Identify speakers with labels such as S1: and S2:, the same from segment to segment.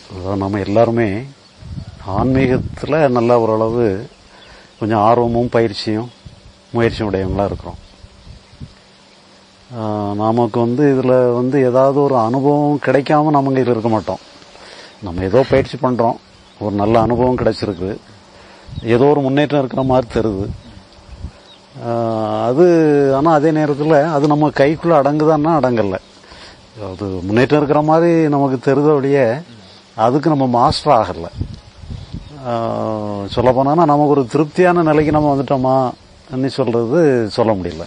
S1: அதாவது நம்ம எல்லாருமே ஆன்மீகத்தில் நல்ல ஓரளவு கொஞ்சம் ஆர்வமும் பயிற்சியும் முயற்சியும் உடையவங்களா இருக்கிறோம் ஆஹ் நமக்கு வந்து இதில் வந்து ஏதாவது ஒரு அனுபவம் கிடைக்காம நம்ம இதில் இருக்க மாட்டோம் நம்ம ஏதோ பயிற்சி பண்ணுறோம் ஒரு நல்ல அனுபவம் கிடைச்சிருக்கு ஏதோ ஒரு முன்னேற்றம் இருக்கிற மாதிரி தருது ஆஹ் அது ஆனால் அதே நேரத்தில் அது நம்ம கைக்குள்ளே அடங்குதான்னா அடங்கலை அது முன்னேற்றம் இருக்கிற மாதிரி நமக்கு தெரித ஒழிய அதுக்கு நம்ம மாஸ்டர் ஆகலை சொல்ல போனா நமக்கு ஒரு திருப்தியான நிலைக்கு நம்ம வந்துட்டோமா சொல்றது சொல்ல முடியல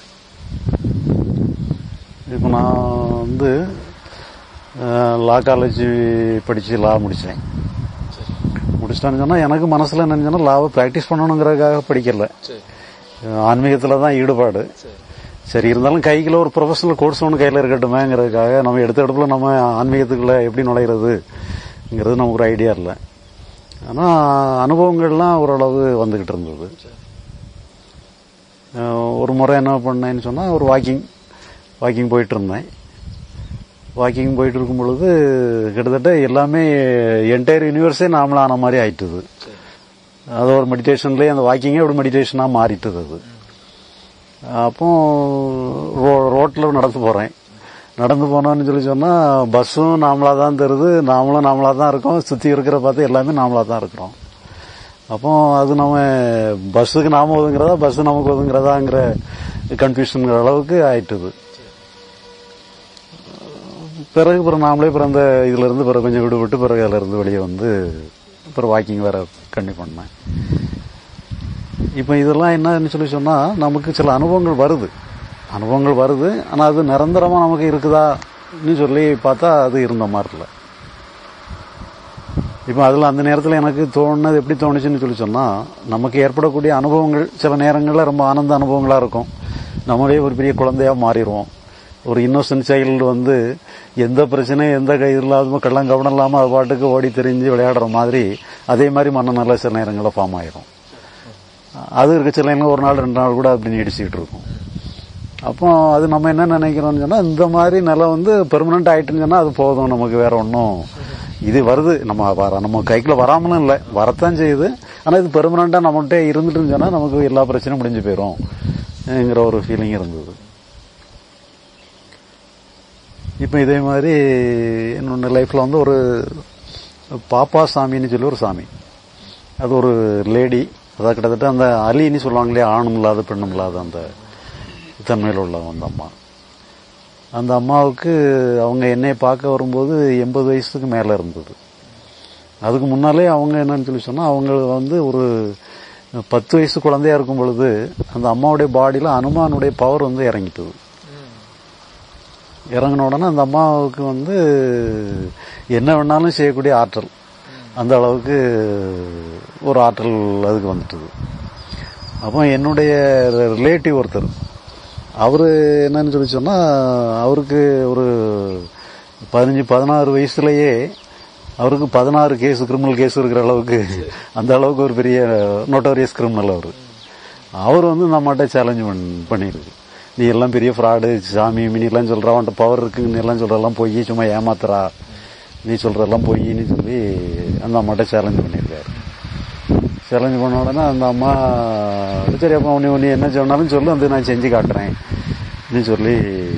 S1: இப்போ நான் வந்து லா காலேஜ் படித்து லா முடித்தேன் முடிச்சிட்டேன்னு சொன்னால் எனக்கு மனசில் என்னன்னு லாவை ப்ராக்டிஸ் பண்ணணுங்கிறதுக்காக படிக்கல ஆன்மீகத்தில் தான் ஈடுபாடு சரி இருந்தாலும் கைக்குள்ள ஒரு ப்ரொஃபஷனல் கோர்ஸ் ஒன்று கையில் இருக்கட்டுமேங்கிறதுக்காக நம்ம எடுத்த இடத்துல நம்ம ஆன்மீகத்துக்குள்ள எப்படி நுழைகிறதுங்கிறது நமக்கு ஒரு ஐடியா இல்லை ஆனால் அனுபவங்கள்லாம் ஓரளவு வந்துக்கிட்டு இருந்தது அஹ் ஒரு முறை என்ன பண்ணேன்னு சொன்னால் ஒரு வாக்கிங் வாக்கிங் போயிட்டு இருந்தேன் வாக்கிங் போயிட்டு இருக்கும் பொழுது கிட்டத்தட்ட எல்லாமே என்டையர் யூனிவர்ஸே நாமளான மாதிரி ஆயிட்டுது அது ஒரு மெடிடேஷன்லேயே அந்த வாக்கிங்கே ஒரு மெடிடேஷனாக மாறிட்டுது அது அப்போ ரோ ரோட்டில் நடந்து போகிறேன் நடந்து போனோம்னு சொல்லி சொன்னால் பஸ்ஸும் நாமளாக தான் தருது நாமளும் நாமளாக தான் இருக்கோம் சுற்றி இருக்கிற பார்த்து எல்லாமே நாமளாக தான் இருக்கிறோம் அப்போ அது நம்ம பஸ்ஸுக்கு நாம ஒதுங்கிறதா பஸ் நமக்கு ஒதுங்கிறதாங்கிற கன்ஃபியூஷனுங்கிற அளவுக்கு ஆயிட்டுது பிறகு பிறகு நாமளே பிறகு அந்த இதுல இருந்து பிறகு கொஞ்சம் விடுபட்டு பிறகு அதுல இருந்து வெளியே வந்து அப்புறம் வாக்கிங் வேற கண்டி பண்ணேன் இப்போ இதெல்லாம் என்னன்னு சொல்லி சொன்னா நமக்கு சில அனுபவங்கள் வருது அனுபவங்கள் வருது ஆனா அது நிரந்தரமா நமக்கு இருக்குதான்னு சொல்லி பார்த்தா அது இருந்த மாதிரி இல்லை இப்போ அதில் அந்த நேரத்தில் எனக்கு தோணுனது எப்படி தோணுச்சுன்னு சொல்லி சொன்னால் நமக்கு ஏற்படக்கூடிய அனுபவங்கள் சில நேரங்களில் ரொம்ப ஆனந்த அனுபவங்களாக இருக்கும் நம்மளே ஒரு பெரிய குழந்தையாக மாறிடுவோம் ஒரு இன்னோசன்ட் சைல்டு வந்து எந்த பிரச்சனையும் எந்த கை இல்லாம கள்ளம் கவனம் இல்லாமல் அது பாட்டுக்கு ஓடி தெரிஞ்சு விளையாடுற மாதிரி அதே மாதிரி மனநல சில நேரங்களில் ஃபார்ம் ஆயிரும் அது இருக்க சில நேரங்கள் ஒரு நாள் ரெண்டு நாள் கூட அப்படி நீடிச்சுக்கிட்டு இருக்கும் அப்போ அது நம்ம என்ன நினைக்கிறோம்னு சொன்னால் இந்த மாதிரி நிலம் வந்து பெர்மனண்ட் ஆயிட்டுன்னு சொன்னால் அது போதும் நமக்கு வேற ஒன்றும் இது வருது நம்ம வர நம்ம கைக்குள்ள வராமலும் இல்லை வரத்தான் செய்யுது ஆனால் இது பெர்மனண்டாக நம்மகிட்ட இருந்துட்டுன்னு சொன்னால் நமக்கு எல்லா பிரச்சனையும் முடிஞ்சு போயிடும்ங்கிற ஒரு ஃபீலிங் இருந்தது இப்போ இதே மாதிரி என்னோட லைஃப்பில் வந்து ஒரு பாப்பா சாமின்னு சொல்லி ஒரு சாமி அது ஒரு லேடி அதாவது கிட்டத்தட்ட அந்த அலின்னு சொல்லுவாங்க இல்லையா ஆணும் இல்லாத பெண்ணும் இல்லாத அந்த தன்மையில் உள்ள அந்த அம்மா அந்த அம்மாவுக்கு அவங்க என்னை பார்க்க வரும்போது எண்பது வயசுக்கு மேலே இருந்தது அதுக்கு முன்னாலே அவங்க என்னன்னு சொல்லி சொன்னால் அவங்க வந்து ஒரு பத்து வயசு குழந்தையா இருக்கும் பொழுது அந்த அம்மாவுடைய பாடியில் அனுமானுடைய பவர் வந்து இறங்கிட்டது இறங்கின உடனே அந்த அம்மாவுக்கு வந்து என்ன வேணாலும் செய்யக்கூடிய ஆற்றல் அந்த அளவுக்கு ஒரு ஆற்றல் அதுக்கு வந்துட்டுது அப்போ என்னுடைய ரிலேட்டிவ் ஒருத்தர் அவர் என்னன்னு சொல்லி சொன்னால் அவருக்கு ஒரு பதினஞ்சு பதினாறு வயசுலயே அவருக்கு பதினாறு கேஸ் கிரிமினல் கேஸ் இருக்கிற அளவுக்கு அந்த அளவுக்கு ஒரு பெரிய நோட்டோரியஸ் கிரிமினல் அவர் அவர் வந்து நம்மகிட்ட சேலஞ்ச் பண் பண்ணியிருக்கு நீ எல்லாம் பெரிய ஃப்ராடு சாமி மினி எல்லாம் சொல்ற அவன்கிட்ட பவர் இருக்குன்னு எல்லாம் சொல்றதெல்லாம் போய் சும்மா ஏமாத்துறா நீ சொல்றதெல்லாம் பொய்ன்னு சொல்லி அந்த அம்மாட்ட சேலஞ்ச் பண்ணியிருக்காரு சேலஞ்ச் பண்ண உடனே அந்த அம்மா சரி அப்போ நீ நீ என்ன சொன்னாலும் சொல்லு வந்து நான் செஞ்சு காட்டுறேன் நீ சொல்லி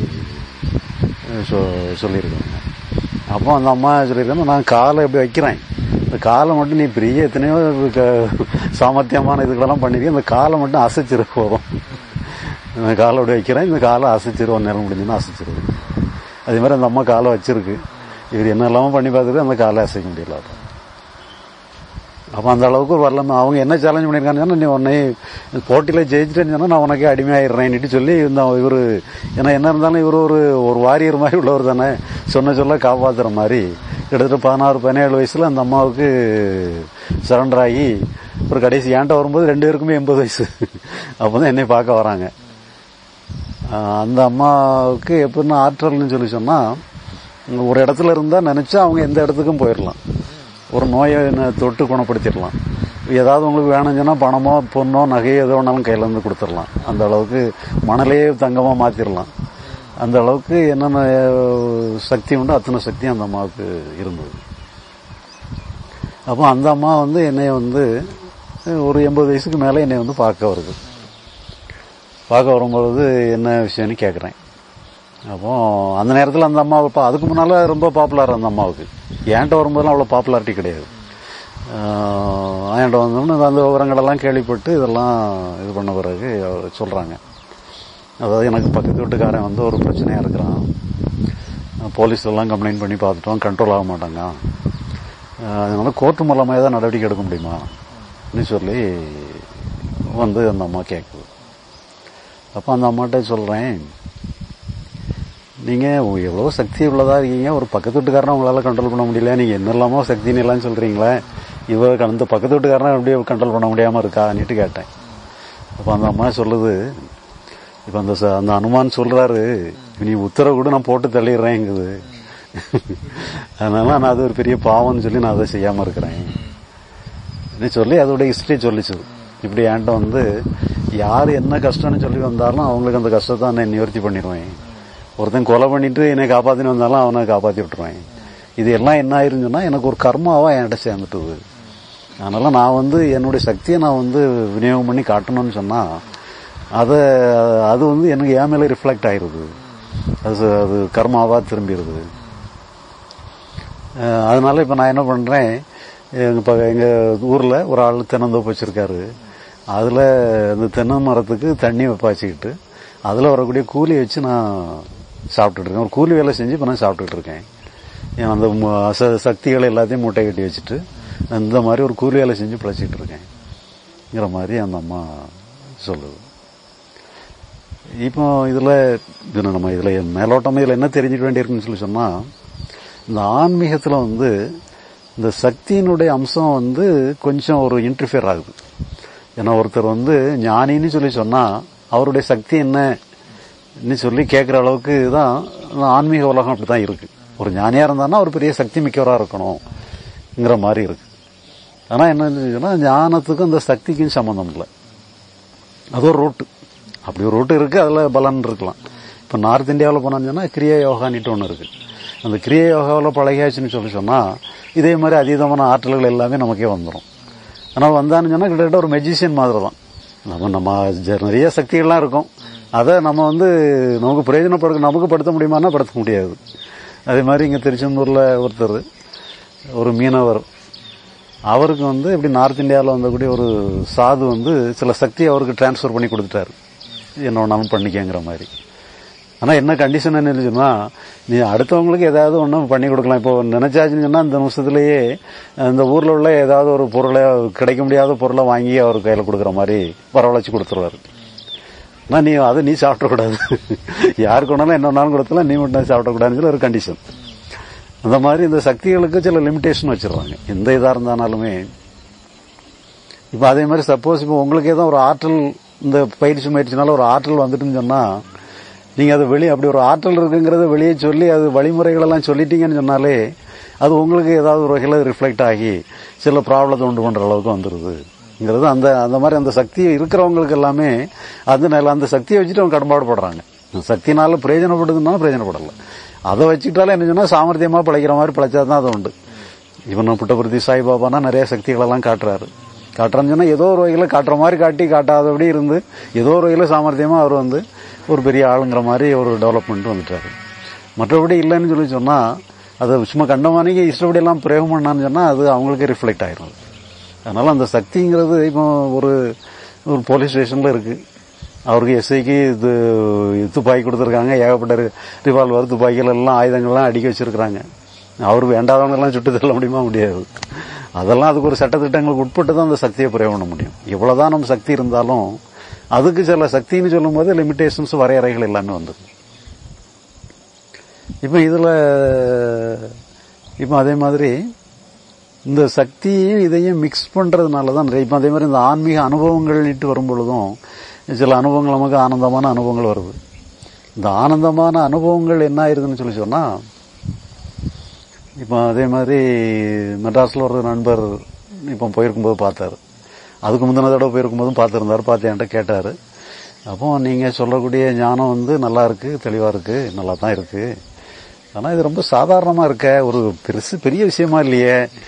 S1: சொ- சொல்லியிருக்காங்க அப்போ அந்த அம்மா சொல்லியிருக்காங்க நான் காலை எப்படி வைக்கிறேன் இந்த காலை மட்டும் நீ பெரிய எத்தனையோ க- சாமர்த்தியமான இதுகளெல்லாம் பண்ணிருக்கேன் இந்த காலை மட்டும் அசைச்சிரு போதும் இந்த காலை அப்படி வைக்கிறேன் இந்த காலை அசைச்சிரு ஒரு நேரம் முடிஞ்சுன்னா அசைச்சிரு அதே மாதிரி அந்த அம்மா காலை வச்சிருக்கு இவர் என்ன இல்லாமல் பண்ணி பார்த்துட்டு அந்த காலை அசைக்க முடியல அவரால. அப்போ அந்த அளவுக்கு ஒரு வரலாம அவங்க என்ன சேலஞ்ச் பண்ணியிருக்காங்கன்னு சொன்னா, நீ உன்னை போட்டியில் ஜெயிச்சிட்டேன்னு சொன்னா நான் உனக்கே அடிமையாயிடுறேன்னுட்டு சொல்லி இந்த இவர் ஏன்னா என்ன இருந்தாலும் இவர் ஒரு ஒரு வாரியர் மாதிரி உள்ளவர் தானே சொன்ன சொல்ல காப்பாத்துற மாதிரி கிட்டத்தட்ட பதினாறு பதினேழு வயசுல அந்த அம்மாவுக்கு சரண்டர் ஆகி ஒரு கடைசி ஏன்ட்ட வரும்போது ரெண்டு பேருக்குமே எண்பது வயசு அப்போதான் என்னை பார்க்க வராங்க ஆஹ் அந்த அம்மாவுக்கு எப்படின்னா ஆற்றல்னு சொல்லி சொன்னா ஒரு இடத்துல இருந்தா நினைச்சா அவங்க எந்த இடத்துக்கும் போயிடலாம் ஒரு நோயை ந- தொட்டு குணப்படுத்திடலாம் ஏதாவது உங்களுக்கு வேணும்னு சொன்னா பணமோ பொண்ணோ நகையோ எதோ வேணாலும் கையில இருந்து கொடுத்துடலாம் அந்த அளவுக்கு மணலையே தங்கமா மாத்திரலாம் அந்த அளவுக்கு என்னென்ன அஹ், சக்தி உண்டோ அத்தனை சக்தி அந்த அம்மாவுக்கு இருந்தது அப்போ அந்த அம்மா வந்து என்னை வந்து ஒரு எண்பது வயசுக்கு மேலே என்னை வந்து பார்க்க வருது பார்க்க வரும்பொழுது என்ன விஷயம்னு கேட்குறேன் அப்போ அந்த நேரத்தில் அந்த அம்மாவை பா அதுக்கு முன்னால் ரொம்ப பாப்புலர் அந்த அம்மாவுக்கு என்கிட்ட வரும்போதெல்லாம் அவ்வளோ பாப்புலாரிட்டி கிடையாது ஆஹ் என்கிட்ட வந்தோம்னு அந்த விவரங்களெல்லாம் கேள்விப்பட்டு இதெல்லாம் இது பண்ண பிறகு சொல்கிறாங்க அதாவது எனக்கு பக்கத்து வீட்டுக்காரன் வந்து ஒரு பிரச்சனையாக இருக்கிறான் போலீஸ்லாம் கம்ப்ளைண்ட் பண்ணி பார்த்துட்டோம் கண்ட்ரோல் ஆக மாட்டாங்க ஆஹ் அதனால கோர்ட்டு மூலமாக தான் நடவடிக்கை எடுக்க முடியுமா அப்படின்னு சொல்லி வந்து அந்த அம்மா கேட்குது அப்போ அந்த அம்மாட்ட சொல்கிறேன் நீங்கள் எவ்வளோ சக்தி உள்ளதாக இருக்கீங்க ஒரு பக்கத்து வீட்டுக்காரனை உங்களால் கண்ட்ரோல் பண்ண முடியல நீங்கள் என்னெல்லாமோ சக்தின்னு எல்லாம் சொல்கிறீங்களே இவ அந்த பக்கத்து வீட்டுக்காரனை எப்படியே கண்ட்ரோல் பண்ண முடியாமல் இருக்கான்னுட்டு கேட்டேன் அப்போ அந்த அம்மா சொல்லுது இப்போ அந்த ச- அந்த அனுமான் சொல்கிறாரு நீ உத்தரவு கூட நான் போட்டு தள்ளிடுறேங்குது அதனால நான் அது ஒரு பெரிய பாவம்னு சொல்லி நான் அதை செய்யாமல் இருக்கிறேன் ன்னு சொல்லி அதோட ஹிஸ்டரி சொல்லிச்சு இப்படி என்கிட்ட வந்து யார் என்ன கஷ்டம்னு சொல்லி வந்தாலும் அவங்களுக்கு அந்த கஷ்டத்தை நான் நிவர்த்தி பண்ணிடுவேன் ஒருத்தன் கொலை பண்ணிட்டு என்னை காப்பாத்தின்னு வந்தாலும் அவனை காப்பாத்தி விட்டுருவேன் இது எல்லாம் என்ன ஆயிருன்னு சொன்னா எனக்கு ஒரு கர்மாவா என்கிட்ட சேர்ந்துட்டுது அதனால நான் வந்து என்னுடைய சக்தியை நான் வந்து விநியோகம் பண்ணி காட்டணும்னு சொன்னா அதை அது வந்து எனக்கு என் மேலே ரிஃப்ளெக்ட் ஆயிருது அது ச- அது கர்மாவா திரும்பிடுது அஹ் அதனால இப்போ நான் என்ன பண்ணுறேன் எங்கள் இப்போ எங்கள் ஊரில் ஒரு ஆள் தென்னந்தோப்பு வச்சுருக்காரு அதில் அந்த தென்னை மரத்துக்கு தண்ணி பாய்ச்சிக்கிட்டு அதில் வரக்கூடிய கூலி வச்சு நான் சாப்பிட்டுட்டு இருக்கேன் ஒரு கூலி வேலை செஞ்சு இப்போ நான் சாப்பிட்டுட்டு இருக்கேன் ஏன் அந்த மு- ச- சக்திகளை எல்லாத்தையும் மூட்டை கட்டி வச்சுட்டு இந்த மாதிரி ஒரு கூலி வேலை செஞ்சு பிழைச்சிக்கிட்டு இருக்கேன்ங்கிற மாதிரி அந்த அம்மா சொல்லுது இப்போ இதில் இது நம்ம இதில் மேலோட்டமாக இதில் என்ன தெரிஞ்சுக்க வேண்டியிருக்குன்னு சொல்லி சொன்னால் இந்த ஆன்மீகத்தில் வந்து இந்த சக்தியினுடைய அம்சம் வந்து கொஞ்சம் ஒரு இன்டர்ஃபியர் ஆகுது ஏன்னா ஒருத்தர் வந்து ஞானின்னு சொல்லி சொன்னால் அவருடைய சக்தி என்னன்னு சொல்லி கேட்குற அளவுக்கு தான் இந்த ஆன்மீக உலகம் அப்படி தான் இருக்குது ஒரு ஞானியாக இருந்தான்னா ஒரு பெரிய சக்தி மிக்கவராக இருக்கணுங்கிற மாதிரி இருக்கு ஆனால் என்னன்னு சொன்னால் ஞானத்துக்கும் இந்த சக்திக்கும் சம்மந்தம் இல்லை அது ஒரு ரூட்டு அப்படி ஒரு ரூட்டு இருக்குது அதில் பலன் இருக்கலாம் இப்போ நார்த் இந்தியாவில் போனான்னு சொன்னால் கிரியா யோகான்ட்டு ஒன்று இருக்குது அந்த கிரியா யோகாவில் பழகியாச்சுன்னு சொல்லி சொன்னால் இதே மாதிரி அதீதமான ஆற்றல்கள் எல்லாமே நமக்கே வந்துடும் ஆனால் வந்தான்னு சொன்னால் கிட்டத்தட்ட ஒரு மெஜிஷியன் மாதிரி தான் நம்ம நம்ம ஜ- நிறைய சக்திகள்லாம் இருக்கும் அதை நம்ம வந்து நமக்கு பிரயோஜனப்படுத்த நமக்கு படுத்த முடியுமான்னா படுத்த முடியாது அதே மாதிரி இங்கே திருச்செந்தூரில் ஒருத்தர் ஒரு மீனவர் அவருக்கு வந்து இப்படி நார்த் இந்தியாவில் வந்தக்கூடிய ஒரு சாது வந்து சில சக்தி அவருக்கு டிரான்ஸ்ஃபர் பண்ணி கொடுத்துட்டாரு என்ன வேணாலும் பண்ணிக்கங்கிற மாதிரி ஆனால் என்ன கண்டிஷன் என்ன சொன்னா நீ அடுத்தவங்களுக்கு ஏதாவது ஒன்றும் பண்ணி கொடுக்கலாம் இப்போ நினைச்சாச்சுன்னு சொன்னா இந்த நிமிஷத்துலேயே அந்த ஊரில் உள்ள ஏதாவது ஒரு பொருளை கிடைக்க முடியாத பொருளை வாங்கி அவர் கையில் கொடுக்குற மாதிரி வரவழைச்சு கொடுத்துருவாரு ஆனால் நீ அதை நீ சாப்பிடக்கூடாது யாருக்கு வேணாலும் என்ன வேணாலும் கொடுத்தலாம் நீ மட்டும் சாப்பிடக்கூடாதுன்னு சொல்லி ஒரு கண்டிஷன் அந்த மாதிரி இந்த சக்திகளுக்கு சில லிமிடேஷன் வச்சிருவாங்க எந்த இதாக இருந்தாலுமே இப்போ அதே மாதிரி சப்போஸ் இப்போ உங்களுக்கு ஏதோ ஒரு ஆற்றல் இந்த பயிற்சி முயற்சினால ஒரு ஆற்றல் வந்துட்டுன்னு சொன்னால் நீங்கள் அது வெளியே அப்படி ஒரு ஆற்றல் இருக்குங்கிறத வெளியே சொல்லி அது வழிமுறைகளெல்லாம் சொல்லிட்டீங்கன்னு சொன்னாலே அது உங்களுக்கு ஏதாவது ஒரு வகையில் ரிஃப்ளெக்ட் ஆகி சில ப்ராப்ளத்தை உண்டு பண்ணுற அளவுக்கு வந்துடுதுங்கிறது அந்த அந்த மாதிரி அந்த சக்தி இருக்கிறவங்களுக்கு எல்லாமே அது நல்ல அந்த சக்தியை வச்சுட்டு அவங்க கடம்பாடுபடுறாங்க சக்தினால பிரயோஜனப்படுதுன்னா பிரயோஜனப்படலை அதை வச்சுக்கிட்டாலே என்ன சொன்னால் சாமர்த்தியமாக பிழைக்கிற மாதிரி பிழைச்சா தான் அது உண்டு இவன் புட்டபுரத்தி சாய்பாபானா நிறைய சக்திகளெல்லாம் காட்டுறாரு காட்டுறான்னு சொன்னா ஏதோ ஒரு வகையில் காட்டுற மாதிரி காட்டி காட்டாதபடி இருந்து ஏதோ ஒரு வகையில் சாமர்த்தியமாக அவர் வந்து ஒரு பெரிய ஆளுங்கிற மாதிரி ஒரு டெவலப்மெண்ட் வந்துட்டாரு மற்றபடி இல்லைன்னு சொல்லி சொன்னால் அதை சும்மா கண்டமானிக்கு இஷ்டப்படி எல்லாம் பிரயோகம் பண்ணான்னு சொன்னால் அது அவங்களுக்கே ரிஃப்ளெக்ட் ஆயிரும் அது. அதனால அந்த சக்திங்கிறது இப்போ ஒரு ஒரு போலீஸ் ஸ்டேஷனில் இருக்கு அவருக்கு எஸ்ஐக்கு இது துப்பாக்கி கொடுத்துருக்காங்க ஏகப்பட்ட ரிவால்வர் துப்பாக்கிகள் எல்லாம் ஆயுதங்கள்லாம் அடுக்கி வச்சிருக்கிறாங்க அவர் வேண்டாதவங்கெல்லாம் சுட்டு தள்ள முடியுமா முடியாது அதெல்லாம் அதுக்கு ஒரு சட்டத்திட்டங்களுக்கு உட்பட்டு தான் அந்த சக்தியை பிரயோகம் பண்ண முடியும் எவ்வளவுதான் நம்ம சக்தி இருந்தாலும் அதுக்கு சில சக்தின்னு சொல்லும்போது லிமிடேஷன்ஸ் வரையறைகள் எல்லாமே வந்துடும் இப்போ இதில் இப்போ அதே மாதிரி இந்த சக்தியையும் இதையும் மிக்ஸ் பண்ணுறதுனால தான் நிறைய இப்போ அதே மாதிரி இந்த ஆன்மீக அனுபவங்கள்ட்டு வரும் பொழுதும் சில அனுபவங்கள் நமக்கு ஆனந்தமான அனுபவங்கள் வருது இந்த ஆனந்தமான அனுபவங்கள் என்ன ஆயிருதுன்னு சொல்லி சொன்னால் இப்போ அதே மாதிரி மெட்ராஸில் ஒரு நண்பர் இப்போ போயிருக்கும்போது பார்த்தாரு அதுக்கு முந்தின தடவை போயிருக்கும்போதும் பார்த்துருந்தாரு பார்த்து என்கிட்ட கேட்டார் அப்போ நீங்கள் சொல்லக்கூடிய ஞானம் வந்து நல்லா இருக்கு தெளிவாக இருக்கு நல்லா தான் இருக்கு ஆனால் இது ரொம்ப சாதாரணமாக இருக்க ஒரு பெருசு பெரிய விஷயமா இல்லையே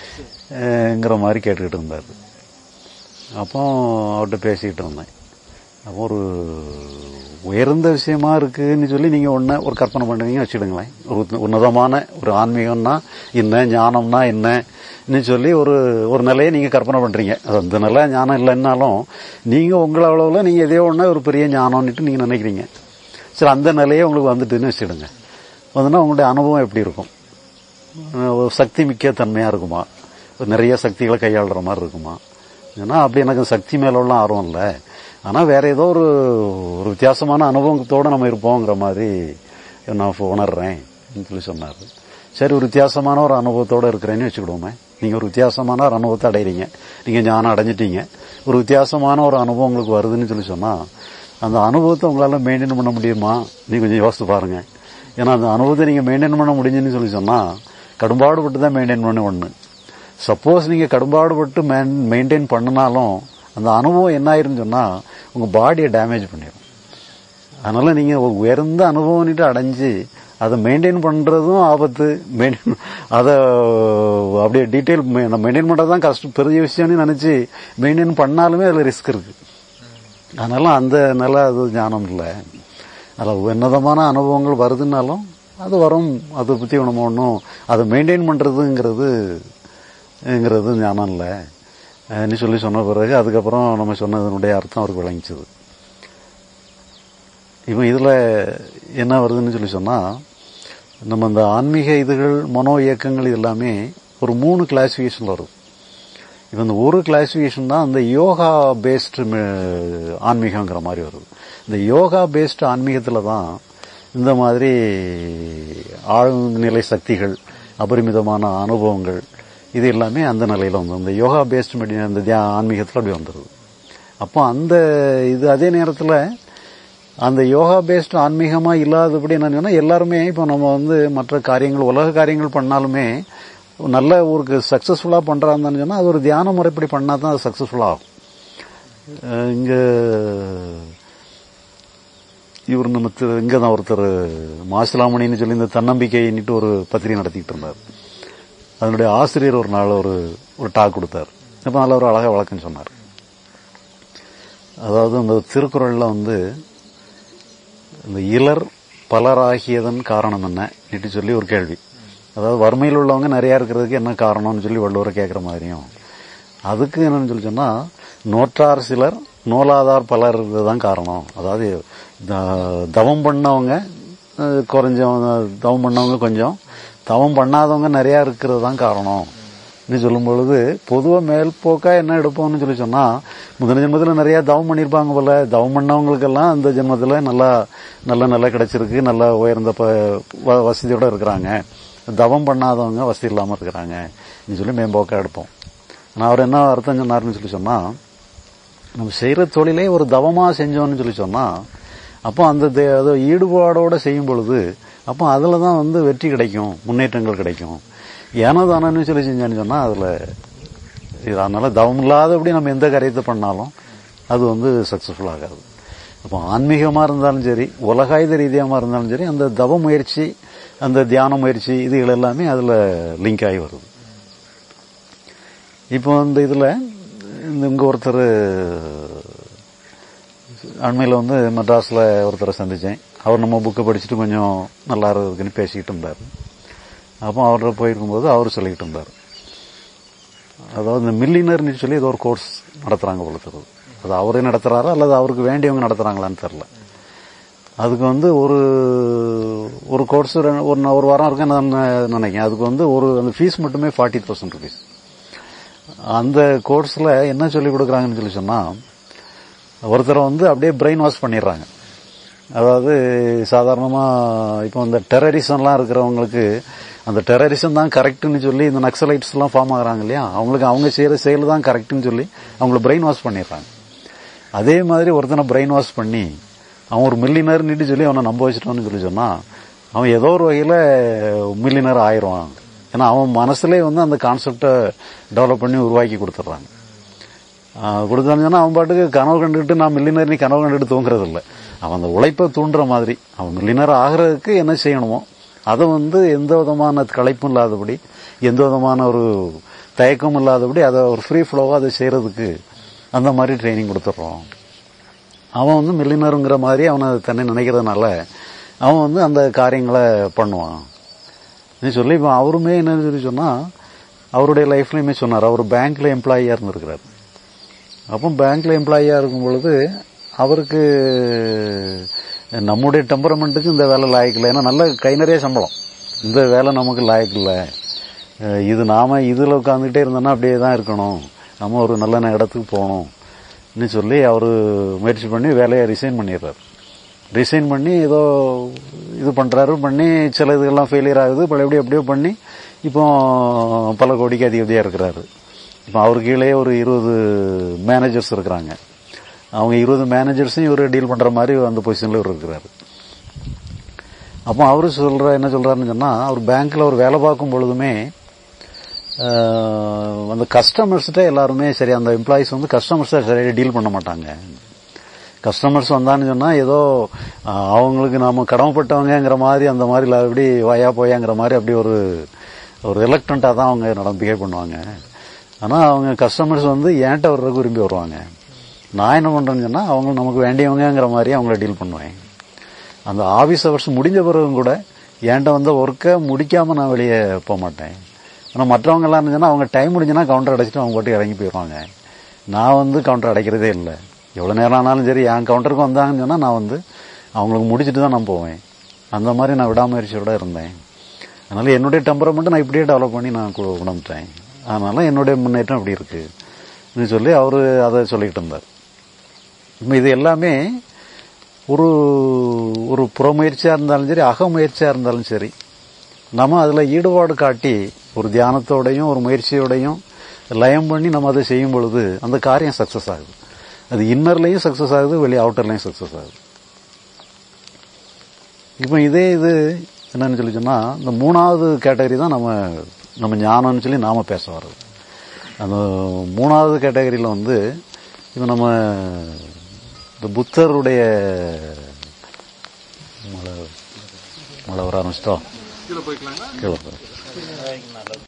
S1: ங்கிற மாதிரி கேட்டுக்கிட்டு இருந்தார் அப்போ அவர்கிட்ட பேசிக்கிட்டு இருந்தேன் அப்போ ஒரு உயர்ந்த விஷயமா இருக்குன்னு சொல்லி நீங்க ஒண்ணு ஒரு கற்பனை பண்ணுவீங்க வச்சுடுங்களேன் ஒரு உத்த- உன்னதமான ஒரு ஆன்மீகம்னா என்ன ஞானம்னா என்னன்னு சொல்லி ஒரு ஒரு நிலையை நீங்க கற்பனை பண்றீங்க அது அந்த நிலை ஞானம் இல்லைன்னாலும் நீங்க உங்கள அளவுல நீங்க எதையோ ஒண்ணு ஒரு பெரிய ஞானம்னுட்டு நீங்க நினைக்கிறீங்க சரி அந்த நிலையே உங்களுக்கு வந்துட்டுன்னு வச்சுடுங்க வந்துன்னா உங்களுடைய அனுபவம் எப்படி இருக்கும் அஹ் ஒரு சக்தி மிக்க தன்மையா இருக்குமா ஒரு நிறைய சக்திகளை கையாளுற மாதிரி இருக்குமா ஏன்னா அப்படி எனக்கு சக்தி மேல உள்ள ஆர்வம் இல்லை ஆனா வேற ஏதோ ஒரு ஒரு வித்தியாசமான அனுபவத்தோட நம்ம இருப்போங்கிற மாதிரி நான் இப்ப உணர்றேன் சொல்லி சொன்னாரு சரி ஒரு வித்தியாசமான ஒரு அனுபவத்தோட இருக்கிறேன்னு வச்சுக்கிடுவோமே நீங்க ஒரு வித்தியாசமான ஒரு அனுபவத்தை அடைகிறீங்க நீங்க ஞானம் அடைஞ்சிட்டீங்க ஒரு வித்தியாசமான ஒரு அனுபவம் உங்களுக்கு வருதுன்னு சொல்லி சொன்னா அந்த அனுபவத்தை உங்களால மெயின்டைன் பண்ண முடியுமா நீங்க கொஞ்சம் யோசித்து பாருங்க ஏன்னா அந்த அனுபவத்தை நீங்க மெயின்டைன் பண்ண முடிஞ்சுன்னு சொல்லி சொன்னா கடும்பாடுபட்டு தான் மெயின்டைன் பண்ண ஒண்ணு சப்போஸ் நீங்க கடும்பாடுபட்டு மெயின்டைன் பண்ணினாலும் அந்த அனுபவம் என்ன ஆயிருன்னு சொன்னா உங்க பாடியை டேமேஜ் பண்ணிடும் அதனால நீங்க ஒரு உயர்ந்த அனுபவம்னுட்டு அடைஞ்சு அதை மெயின்டைன் பண்றதும் ஆபத்து மெயின்டைன் அதை அப்படியே டீட்டெயில் மெயின்டைன் பண்றது தான் கஷ்டம் பெரிய விஷயம்னு நினைச்சு மெயின்டைன் பண்ணாலுமே அதுல ரிஸ்க் இருக்கு அதனால அந்த நிலை அது ஞானம் இல்லை அதில் உன்னதமான அனுபவங்கள் வருதுன்னாலும் அது வரும் அதை பற்றி நம்ம ஒன்றும் அதை மெயின்டைன் பண்ணுறதுங்கிறது ங்கிறது ஞானம் இல்லை நீ சொல்லி சொன்ன பிறகு அதுக்கப்புறம் நம்ம சொன்னதனுடைய அர்த்தம் அவருக்கு விளங்கிச்சது இப்போ இதில் என்ன வருதுன்னு சொல்லி சொன்னால் நம்ம இந்த ஆன்மீக இதுகள் மனோ இயக்கங்கள் இது எல்லாமே ஒரு மூணு கிளாசிஃபிகேஷன் வரும் இப்போ இந்த ஒரு கிளாசிஃபிகேஷன் தான் இந்த யோகா பேஸ்டு ஆன்மீகங்கிற மாதிரி வருது இந்த யோகா பேஸ்டு ஆன்மீகத்தில் தான் இந்த மாதிரி ஆழ்நிலை சக்திகள் அபரிமிதமான அனுபவங்கள் இது எல்லாமே அந்த நிலையில வந்து இந்த யோகா பேஸ்டு மெடி அந்த தியா ஆன்மீகத்தில் அப்படி வந்துடுது அப்போ அந்த இது அதே நேரத்தில் அந்த யோகா பேஸ்டு ஆன்மீகமா இல்லாதபடி என்னன்னா எல்லாருமே இப்போ நம்ம வந்து மற்ற காரியங்கள் உலக காரியங்கள் பண்ணாலுமே நல்ல ஒரு சக்சஸ்ஃபுல்லா பண்றாங்கன்னு சொன்னா அது ஒரு தியான முறைப்படி பண்ணா தான் அது சக்சஸ்ஃபுல் ஆகும் அஹ் இங்க இவர் நம்ம திரு- இங்க தான் ஒருத்தர் மாசிலாமணின்னு சொல்லி இந்த தன்னம்பிக்கைன்னுட்டு ஒரு பத்திரிகை நடத்திட்டு இருந்தார் அதனுடைய ஆசிரியர் ஒரு நாள் ஒரு ஒரு டாக் கொடுத்தார் அப்ப நல்ல ஒரு அழகா வழக்கம் சொன்னார் அதாவது இந்த திருக்குறள்ல வந்து இந்த இலர் பலராகியதன் காரணம் என்ன நிட்டு சொல்லி ஒரு கேள்வி அதாவது வறுமையில் உள்ளவங்க நிறைய இருக்கிறதுக்கு என்ன காரணம்னு சொல்லி வள்ளுவரை கேட்குற மாதிரியும் அதுக்கு என்னன்னு சொல்லி சொன்னா நோற்றார் சிலர் நூலாதார் பலர் தான் காரணம் அதாவது த- தவம் பண்ணவங்க அஹ், கொஞ்சம் தவம் பண்ணவங்க கொஞ்சம் தவம் பண்ணாதவங்க நிறைய இருக்கிறது தான் காரணம் ன்னு சொல்லும் பொழுது பொதுவா மேல்போக்கா என்ன எடுப்போம்னு சொல்லி சொன்னா முதல் ஜென்மத்துல நிறைய தவம் பண்ணிருப்பாங்க போல தவம் பண்ணவங்களுக்கெல்லாம் இந்த ஜென்மத்துல நல்லா நல்ல நல்லா கிடைச்சிருக்கு நல்ல உயர்ந்த ப- வ- வசதியோட இருக்கிறாங்க தவம் பண்ணாதவங்க வசதி இல்லாம இருக்கிறாங்க சொல்லி மேம்போக்கா எடுப்போம் ஆனா அவர் என்ன அர்த்தம் சொன்னாருன்னு சொல்லி சொன்னா நம்ம செய்யற தொழிலே ஒரு தவமா செஞ்சோம்னு சொல்லி சொன்னா அப்போ அந்த தே- அது ஈடுபாடோட செய்யும் பொழுது அப்போ அதுல தான் வந்து வெற்றி கிடைக்கும் முன்னேற்றங்கள் கிடைக்கும் ஏனோ தானோன்னு சொல்லி செஞ்சோன்னு சொன்னா அதுல இது அதனால தவம் இல்லாதபடி நம்ம எந்த காரியத்தை பண்ணாலும் அது வந்து சக்சஸ்ஃபுல் ஆகாது அப்போ ஆன்மீகமா இருந்தாலும் சரி உலகாயுத ரீதியமா இருந்தாலும் சரி அந்த தவ முயற்சி அந்த தியான முயற்சி இதுகள் எல்லாமே அதுல லிங்க் ஆகி வருது இப்போ இந்த இதுல இந்த இங்க ஒருத்தர் அண்மையில் வந்து மெட்ராஸ்ல ஒருத்தரை சந்திச்சேன் அவர் நம்ம புக்கை படிச்சுட்டு கொஞ்சம் நல்லா இருக்குன்னு பேசிக்கிட்டு இருந்தார் அப்போ அவர்கிட்ட போயிருக்கும்போது அவர் சொல்லிக்கிட்டு இருந்தார் அதாவது இந்த மில்லினர்னு சொல்லி ஏதோ ஒரு கோர்ஸ் நடத்துறாங்க போல தெரியுது அது அவரே நடத்துறாரா அல்லது அவருக்கு வேண்டியவங்க நடத்துறாங்களான்னு தெரியல அதுக்கு வந்து ஒரு ஒரு கோர்ஸ் ஒரு ஒரு வாரம் இருக்குன்னு நான் நினைக்கிறேன் அதுக்கு வந்து ஒரு அந்த ஃபீஸ் மட்டுமே ஃபார்ட்டி தௌசண்ட் ருபீஸ் அந்த கோர்ஸ்ல என்ன சொல்லி கொடுக்குறாங்கன்னு சொல்லி சொன்னா ஒருத்தரை வந்து அப்படியே பிரெயின் வாஷ் பண்ணிடுறாங்க அதாவது சாதாரணமா இப்போ இந்த டெரரிசம்லாம் இருக்கிறவங்களுக்கு அந்த டெரரிசம் தான் கரெக்ட்னு சொல்லி இந்த நக்சலைட்ஸ் எல்லாம் ஃபார்ம் ஆகுறாங்க இல்லையா அவங்களுக்கு அவங்க செய்யற செயல் தான் கரெக்ட்னு சொல்லி அவங்கள பிரெயின் வாஷ் பண்ணிடுறாங்க அதே மாதிரி ஒருத்தனை பிரெயின் வாஷ் பண்ணி அவன் ஒரு மில்லினர்னு சொல்லி அவனை நம்ப வச்சிட்டோன்னு சொல்லி சொன்னா அவன் ஏதோ ஒரு வகையில மில்லினர் ஆயிடுவான் ஏன்னா அவன் மனசுலயே வந்து அந்த கான்செப்டை டெவலப் பண்ணி உருவாக்கி கொடுத்துட்றாங்க கொடுத்தாங்கன்னா அவன் பாட்டுக்கு கனவு கண்டுகிட்டு நான் மில்லினர் நீ கனவு கண்டுட்டு தூங்குறது இல்லை அவன் அந்த உழைப்பை தூண்டுற மாதிரி அவன் மில்லினர் ஆகிறதுக்கு என்ன செய்யணுமோ அதை வந்து எந்த விதமான களைப்பும் இல்லாதபடி எந்த விதமான ஒரு தயக்கம் இல்லாதபடி அதை ஒரு ஃப்ரீ ஃப்ளோவாக அதை செய்கிறதுக்கு அந்த மாதிரி ட்ரைனிங் கொடுத்துட்றோம் அவன் வந்து மில்லினருங்கிற மாதிரி அவனை தன்னை நினைக்கிறதுனால அவன் வந்து அந்த காரியங்களை பண்ணுவான் நீ சொல்லி இப்போ அவருமே என்னன்னு சொல்லி சொன்னால் அவருடைய லைஃப்லையுமே சொன்னார் அவர் பேங்க்கில் எம்ப்ளாயியாக இருந்திருக்கிறார் அப்போ பேங்க்கில் எம்ப்ளாயியாக இருக்கும் பொழுது அவருக்கு நம்முடைய டெம்பரமெண்ட்டுக்கு இந்த வேலை லாயக்கில்லை ஏன்னா நல்ல கை நிறைய சம்பளம் இந்த வேலை நமக்கு லாயக்கில்லை அஹ் இது நாம இதில் உட்காந்துக்கிட்டே இருந்தோம்னா அப்படியே தான் இருக்கணும் நம்ம ஒரு நல்ல இடத்துக்கு போகணும் சொல்லி அவர் முயற்சி பண்ணி வேலையை ரிசைன் பண்ணிடுறாரு ரிசைன் பண்ணி ஏதோ இது பண்ணுறாரு பண்ணி சில இதுகள்லாம் ஃபெயிலியர் ஆகுது பல எப்படி எப்படியோ பண்ணி இப்போ பல கோடிக்கு அதிகதியாக இருக்கிறாரு இப்போ அவர் கீழே ஒரு இருபது மேனேஜர்ஸ் இருக்கிறாங்க அவங்க இருபது மேனேஜர்ஸையும் இவர் டீல் பண்ணுற மாதிரி அந்த பொசிஷனில் இவர் இருக்கிறாரு அப்போ அவரு சொல்ற என்ன சொல்றாருன்னு சொன்னா அவர் பேங்க்ல ஒரு வேலை பார்க்கும் பொழுதுமே ஆஹ், அந்த கஸ்டமர்ஸ்கிட்ட எல்லாருமே சரி அந்த எம்ப்ளாயிஸ் வந்து கஸ்டமர்ஸை சரியாக டீல் பண்ண மாட்டாங்க கஸ்டமர்ஸ் வந்தான்னு சொன்னா ஏதோ ஆஹ், அவங்களுக்கு நாம கடமைப்பட்டவங்கங்கிற மாதிரி அந்த மாதிரி இல்ல, அப்படி வாயா போயாங்கிற மாதிரி அப்படி ஒரு ஒரு ரிலக்டண்ட்டாக தான் அவங்க நடந்து பிஹேவ் பண்ணுவாங்க ஆனால் அவங்க கஸ்டமர்ஸ் வந்து ஏன்ட்ட வர்றதுக்கு விரும்பி வருவாங்க நான் என்ன பண்றேன்னு சொன்னா அவங்க நமக்கு வேண்டியவங்கங்கிற மாதிரி அவங்கள டீல் பண்ணுவேன் அந்த ஆபீஸ் ஹவர்ஸ் முடிஞ்ச பிறகும் கூட என்கிட்ட வந்த ஒர்க்கை முடிக்காம நான் வெளியே போக மாட்டேன் ஆனால் மற்றவங்க எல்லாம் இருந்துச்சுன்னா அவங்க டைம் முடிஞ்சுன்னா கவுண்டர் அடைச்சிட்டு அவங்க பாட்டுக்கு இறங்கி போயிடுவாங்க நான் வந்து கவுண்டர் அடைக்கிறதே இல்லை எவ்வளோ நேரம் ஆனாலும் சரி என் கவுண்டருக்கு வந்தாங்கன்னு சொன்னால் நான் வந்து அவங்களுக்கு முடிச்சுட்டு தான் நான் போவேன் அந்த மாதிரி நான் விடாமுயற்சியோட இருந்தேன் அதனால என்னுடைய டெம்பரமெண்ட் நான் இப்படியே டெவலப் பண்ணி நான் கு- உணர்ந்துட்டேன் அதனால என்னுடைய முன்னேற்றம் அப்படி இருக்கு ன்னு சொல்லி அவரு அதை சொல்லிட்டு இருந்தார் இப்போ இது எல்லாமே ஒரு ஒரு புறமுயற்சியா இருந்தாலும் சரி அகமுயற்சியா இருந்தாலும் சரி நம்ம அதுல ஈடுபாடு காட்டி ஒரு தியானத்தோடையும் ஒரு முயற்சியோடையும் லயம் பண்ணி நம்ம அதை செய்யும் பொழுது அந்த காரியம் சக்சஸ் ஆகுது அது இன்னர்லயும் சக்சஸ் ஆகுது வெளி அவுட்டர்லயும் சக்சஸ் ஆகுது இப்போ இதே இது என்னன்னு சொல்லி சொன்னா இந்த மூணாவது கேட்டகரி தான் நம்ம நம்ம ஞானம்னு சொல்லி நாம பேச வர்றது அந்த மூணாவது கேட்டகரியில் வந்து இப்போ நம்ம இந்த புத்தருடைய மழை மழை வர ஆரம்பிச்சிட்டோம்
S2: கீழே போய்க்கலாங்களா
S1: கீழே போய்.